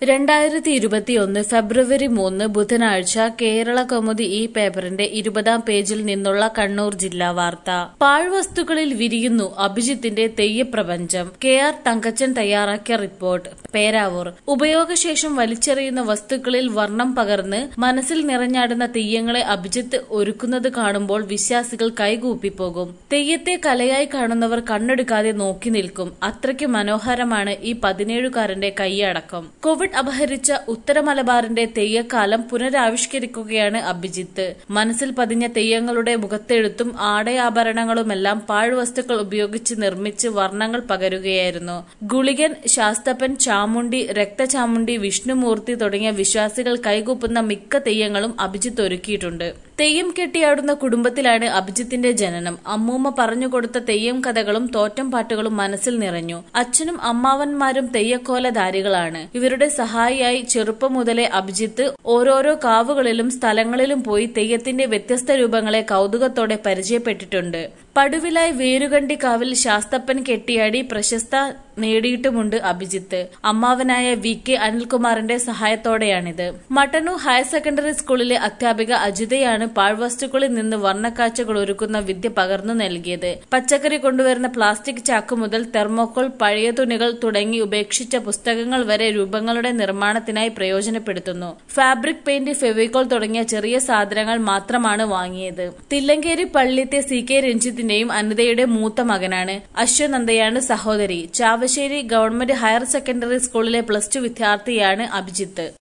രണ്ടായിരത്തി ഇരുപത്തിയൊന്ന് ഫെബ്രുവരി മൂന്ന് ബുധനാഴ്ച കേരള കൗമുദി ഈ പേപ്പറിന്റെ ഇരുപതാം പേജിൽ നിന്നുള്ള കണ്ണൂർ ജില്ലാ വാർത്ത പാഴ്വസ്തുക്കളിൽ വിരിയുന്നു അഭിജിത്തിന്റെ തെയ്യപ്രപഞ്ചം കെ ആർ തങ്കച്ചൻ തയ്യാറാക്കിയ റിപ്പോർട്ട് പേരാവൂർ ഉപയോഗശേഷം വലിച്ചെറിയുന്ന വസ്തുക്കളിൽ വർണ്ണം പകർന്ന് മനസ്സിൽ നിറഞ്ഞാടുന്ന തെയ്യങ്ങളെ അഭിജിത്ത് ഒരുക്കുന്നത് കാണുമ്പോൾ വിശ്വാസികൾ കൈകൂപ്പിപ്പോകും തെയ്യത്തെ കലയായി കാണുന്നവർ കണ്ണെടുക്കാതെ നോക്കി നിൽക്കും അത്രയ്ക്ക് മനോഹരമാണ് ഈ പതിനേഴുകാരന്റെ കൈയടക്കം കോവിഡ് അപഹരിച്ച ഉത്തര മലബാറിന്റെ തെയ്യക്കാലം പുനരാവിഷ്കരിക്കുകയാണ് അഭിജിത്ത് മനസ്സിൽ പതിഞ്ഞ തെയ്യങ്ങളുടെ മുഖത്തെഴുത്തും ആടയാഭരണങ്ങളുമെല്ലാം പാഴ്വസ്തുക്കൾ ഉപയോഗിച്ച് നിർമ്മിച്ച് വർണ്ണങ്ങൾ പകരുകയായിരുന്നു ഗുളികൻ ശാസ്തപ്പൻ ചാമുണ്ടി രക്തചാമുണ്ടി വിഷ്ണുമൂർത്തി തുടങ്ങിയ വിശ്വാസികൾ കൈകൂപ്പുന്ന മിക്ക തെയ്യങ്ങളും അഭിജിത്ത് ഒരുക്കിയിട്ടുണ്ട് തെയ്യം കെട്ടിയാടുന്ന കുടുംബത്തിലാണ് അഭിജിത്തിന്റെ ജനനം അമ്മൂമ്മ പറഞ്ഞുകൊടുത്ത തെയ്യം കഥകളും തോറ്റം പാട്ടുകളും മനസ്സിൽ നിറഞ്ഞു അച്ഛനും അമ്മാവന്മാരും തെയ്യക്കോലധാരികളാണ് ഇവരുടെ സഹായിയായി ചെറുപ്പം മുതലേ അഭിജിത്ത് ഓരോരോ കാവുകളിലും സ്ഥലങ്ങളിലും പോയി തെയ്യത്തിന്റെ വ്യത്യസ്ത രൂപങ്ങളെ കൗതുകത്തോടെ പരിചയപ്പെട്ടിട്ടുണ്ട് പടുവിലായി വേരുകണ്ടി കാവിൽ ശാസ്തപ്പൻ കെട്ടിയാടി പ്രശസ്ത നേടിയിട്ടുമുണ്ട് അഭിജിത്ത് അമ്മാവനായ വി കെ അനിൽകുമാറിന്റെ സഹായത്തോടെയാണിത് മട്ടന്നൂർ ഹയർ സെക്കൻഡറി സ്കൂളിലെ അധ്യാപിക അജിതയാണ് പാഴ്വസ്തുക്കളിൽ നിന്ന് വർണ്ണക്കാഴ്ചകൾ ഒരുക്കുന്ന വിദ്യ പകർന്നു നൽകിയത് പച്ചക്കറി കൊണ്ടുവരുന്ന പ്ലാസ്റ്റിക് ചാക്ക് മുതൽ തെർമോക്കോൾ പഴയ തുണികൾ തുടങ്ങി ഉപേക്ഷിച്ച പുസ്തകങ്ങൾ വരെ രൂപങ്ങളുടെ നിർമ്മാണത്തിനായി പ്രയോജനപ്പെടുത്തുന്നു ഫാബ്രിക് പെയിന്റ് ഫെവിക്കോൾ തുടങ്ങിയ ചെറിയ സാധനങ്ങൾ മാത്രമാണ് വാങ്ങിയത് തില്ലങ്കേരി പള്ളിത്തെ സി കെ രഞ്ജിത്തിന്റെയും അനിതയുടെ മൂത്ത മകനാണ് അശ്വനന്ദയാണ് സഹോദരി ചാവശ്ശേരി ഗവൺമെന്റ് ഹയർ സെക്കൻഡറി സ്കൂളിലെ പ്ലസ് ടു വിദ്യാർത്ഥിയാണ് അഭിജിത്ത്